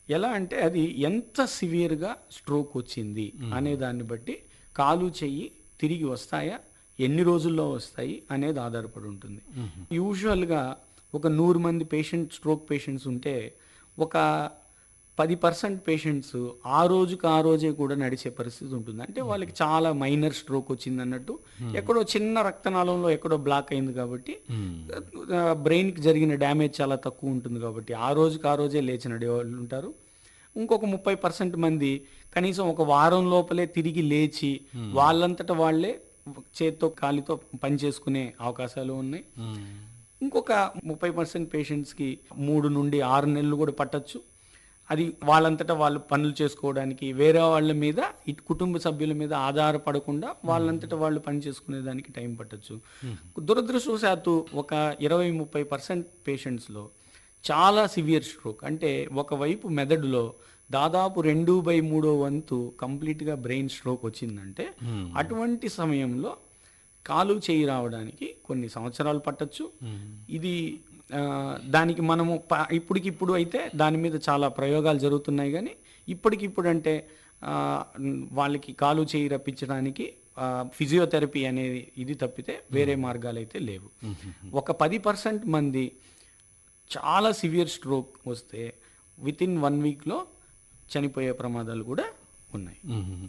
ఎలా అంటే అది ఎంత సివియర్గా స్ట్రోక్ వచ్చింది అనే దాన్ని బట్టి కాలు చెయ్యి తిరిగి వస్తాయా ఎన్ని రోజుల్లో వస్తాయి అనేది ఆధారపడి ఉంటుంది యూజువల్గా ఒక నూరు మంది పేషెంట్ స్ట్రోక్ పేషెంట్స్ ఉంటే ఒక పది పర్సెంట్ పేషెంట్స్ ఆ రోజుకి ఆ రోజే కూడా నడిచే పరిస్థితి ఉంటుంది అంటే వాళ్ళకి చాలా మైనర్ స్ట్రోక్ వచ్చింది అన్నట్టు ఎక్కడో చిన్న రక్తనాళంలో ఎక్కడో బ్లాక్ అయింది కాబట్టి బ్రెయిన్కి జరిగిన డ్యామేజ్ చాలా తక్కువ ఉంటుంది కాబట్టి ఆ రోజుకి ఆ రోజే లేచి నడేవాళ్ళు ఉంటారు ఇంకొక ముప్పై పర్సెంట్ మంది కనీసం ఒక వారం లోపలే తిరిగి లేచి వాళ్ళంతట వాళ్ళే చేత్తో కాలితో పని చేసుకునే అవకాశాలు ఉన్నాయి ఇంకొక ముప్పై పర్సెంట్ పేషెంట్స్కి మూడు నుండి ఆరు నెలలు కూడా పట్టచ్చు అది వాళ్ళంతటా వాళ్ళు పనులు చేసుకోవడానికి వేరే వాళ్ళ మీద ఇటు కుటుంబ సభ్యుల మీద ఆధారపడకుండా వాళ్ళంతటా వాళ్ళు పని చేసుకునే దానికి టైం పట్టచ్చు దురదృష్టవశాత్తు ఒక ఇరవై ముప్పై పర్సెంట్ పేషెంట్స్లో చాలా సివియర్ స్ట్రోక్ అంటే ఒకవైపు మెదడులో దాదాపు రెండు బై మూడో వంతు కంప్లీట్గా బ్రెయిన్ స్ట్రోక్ వచ్చిందంటే అటువంటి సమయంలో కాలు చేయి రావడానికి కొన్ని సంవత్సరాలు పట్టచ్చు ఇది ఆ, దానికి మనము ప- ఇప్పటికిప్పుడు అయితే దాని మీద చాలా ప్రయోగాలు జరుగుతున్నాయి కానీ ఇప్పటికిప్పుడు అంటే ఆ, వాళ్ళకి కాలు చేయి రప్పించడానికి ఆ, ఫిజియోథెరపీ అనేది ఇది తప్పితే వేరే మార్గాలు అయితే లేవు ఒక పది పర్సెంట్ మంది చాలా సివియర్ స్ట్రోక్ వస్తే విత్ ఇన్ వన్ వీక్లో చనిపోయే ప్రమాదాలు కూడా ఉన్నాయి మ్మ్.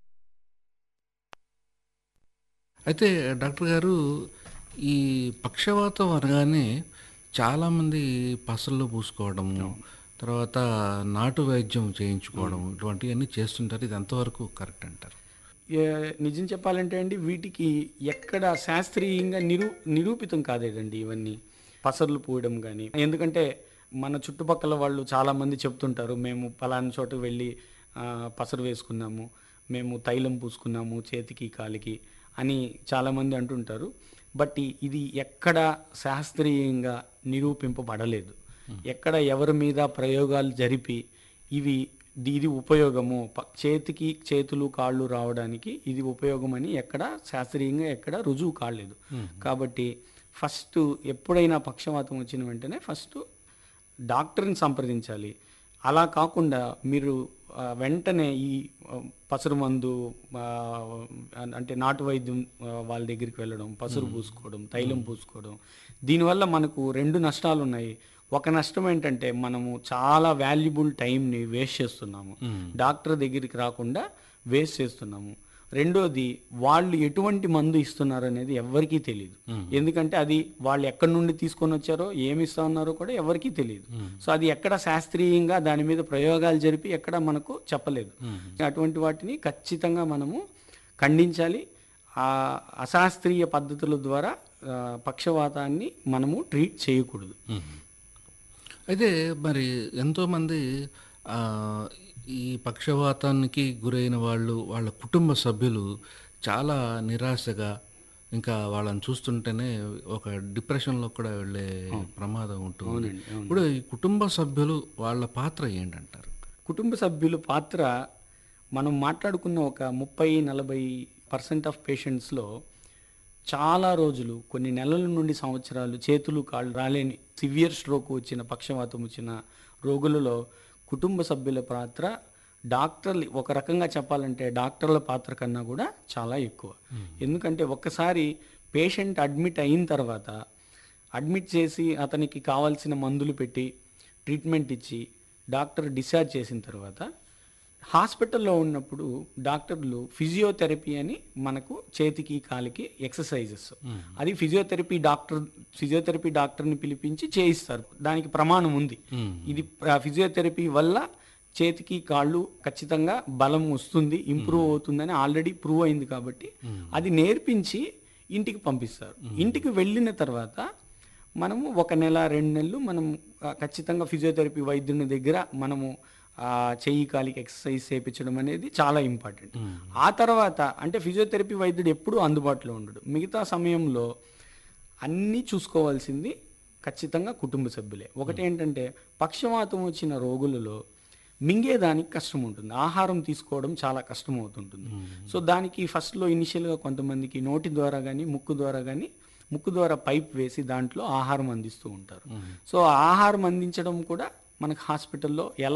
అయితే డాక్టర్ గారు ఈ పక్షవాతం అనగానే చాలామంది పసల్లో పూసుకోవడము తర్వాత నాటు వైద్యం చేయించుకోవడం ఇటువంటివన్నీ చేస్తుంటారు ఇది ఎంతవరకు కరెక్ట్ అంటారు ఏ- నిజం చెప్పాలంటే అండి వీటికి ఎక్కడ శాస్త్రీయంగా నిరూ నిరూపితం కాదేదండి ఇవన్నీ పసర్లు పూయడం కానీ ఎందుకంటే మన చుట్టుపక్కల వాళ్ళు చాలామంది చెప్తుంటారు మేము పలానా చోటుకు వెళ్ళి ఆ, పసరు వేసుకున్నాము మేము తైలం పూసుకున్నాము చేతికి కాలికి అని చాలామంది అంటుంటారు బట్ ఈ- ఇది ఎక్కడ శాస్త్రీయంగా నిరూపింపబడలేదు ఎక్కడ ఎవరి మీద ప్రయోగాలు జరిపి ఇవి ది- ఇది ఉపయోగము ప- చేతికి చేతులు కాళ్ళు రావడానికి ఇది ఉపయోగం అని ఎక్కడ శాస్త్రీయంగా ఎక్కడ రుజువు కాలేదు కాబట్టి ఫస్ట్ ఎప్పుడైనా పక్షవాతం వచ్చిన వెంటనే ఫస్ట్ డాక్టర్ని సంప్రదించాలి అలా కాకుండా మీరు ఆ, వెంటనే ఈ ఆ, పసరు మందు ఆ, అంటే నాటు వైద్యం ఆ, వాళ్ళ దగ్గరికి వెళ్ళడం పసరు పూసుకోవడం తైలం పూసుకోవడం దీనివల్ల మనకు రెండు నష్టాలు ఉన్నాయి ఒక నష్టం ఏంటంటే మనము చాలా వాల్యుబుల్ టైంని వేస్ట్ చేస్తున్నాము డాక్టర్ దగ్గరికి రాకుండా వేస్ట్ చేస్తున్నాము రెండోది వాళ్ళు ఎటువంటి మందు ఇస్తున్నారు అనేది ఎవరికీ తెలియదు ఎందుకంటే అది వాళ్ళు ఎక్కడి నుండి తీసుకొని వచ్చారో ఏమి ఇస్తా ఉన్నారో కూడా ఎవరికీ తెలియదు సో అది ఎక్కడ శాస్త్రీయంగా దాని మీద ప్రయోగాలు జరిపి ఎక్కడ మనకు చెప్పలేదు అటువంటి వాటిని ఖచ్చితంగా మనము ఖండించాలి ఆ అశాస్త్రీయ పద్ధతుల ద్వారా ఆ, పక్షవాతాన్ని మనము ట్రీట్ చేయకూడదు అయితే మరి ఎంతోమంది ఆ, ఈ పక్షవాతానికి గురైన వాళ్ళు వాళ్ళ కుటుంబ సభ్యులు చాలా నిరాశగా ఇంకా వాళ్ళని చూస్తుంటేనే ఒక డిప్రెషన్లో కూడా వెళ్ళే ప్రమాదం ఉంటుంది ఇప్పుడు ఈ కుటుంబ సభ్యులు వాళ్ళ పాత్ర ఏంటంటారు కుటుంబ సభ్యుల పాత్ర మనం మాట్లాడుకున్న ఒక ముప్పై నలభై పర్సెంట్ ఆఫ్ పేషెంట్స్లో చాలా రోజులు కొన్ని నెలల నుండి సంవత్సరాలు చేతులు కాళ్ళు రాలేని సివియర్ స్ట్రోక్ వచ్చిన పక్షవాతం వచ్చిన రోగులలో కుటుంబ సభ్యుల పాత్ర డాక్టర్లు ఒక రకంగా చెప్పాలంటే డాక్టర్ల పాత్ర కన్నా కూడా చాలా ఎక్కువ ఎందుకంటే ఒక్కసారి పేషెంట్ అడ్మిట్ అయిన తర్వాత అడ్మిట్ చేసి అతనికి కావాల్సిన మందులు పెట్టి ట్రీట్మెంట్ ఇచ్చి డాక్టర్ డిశ్చార్జ్ చేసిన తర్వాత హాస్పిటల్లో ఉన్నప్పుడు డాక్టర్లు ఫిజియోథెరపీ అని మనకు చేతికి కాలికి ఎక్సర్సైజెస్ అది ఫిజియోథెరపీ డాక్టర్ ఫిజియోథెరపీ డాక్టర్ని పిలిపించి చేయిస్తారు దానికి ప్రమాణం ఉంది ఇది ఆ ఫిజియోథెరపీ వల్ల చేతికి కాళ్ళు ఖచ్చితంగా బలం వస్తుంది ఇంప్రూవ్ అవుతుందని ఆల్రెడీ ప్రూవ్ అయింది కాబట్టి అది నేర్పించి ఇంటికి పంపిస్తారు ఇంటికి వెళ్ళిన తర్వాత మనము ఒక నెల రెండు నెలలు మనం ఆ, ఖచ్చితంగా ఫిజియోథెరపీ వైద్యుని దగ్గర మనము ఆ, చెయ్యి కాలికి ఎక్సర్సైజ్ చేయించడం అనేది చాలా ఇంపార్టెంట్ ఆ తర్వాత అంటే ఫిజియోథెరపీ వైద్యుడు ఎప్పుడూ అందుబాటులో ఉండడు మిగతా సమయంలో అన్నీ చూసుకోవాల్సింది ఖచ్చితంగా కుటుంబ సభ్యులే ఒకటి ఏంటంటే పక్షవాతం వచ్చిన రోగులలో మింగేదానికి కష్టం ఉంటుంది ఆహారం తీసుకోవడం చాలా కష్టం అవుతుంటుంది సో దానికి ఫస్ట్లో ఇనిషియల్గా కొంతమందికి నోటి ద్వారా కానీ ముక్కు ద్వారా కానీ ముక్కు ద్వారా పైప్ వేసి దాంట్లో ఆహారం అందిస్తూ ఉంటారు సో ఆ ఆహారం అందించడం కూడా మనకు హాస్పిటల్లో ఎలా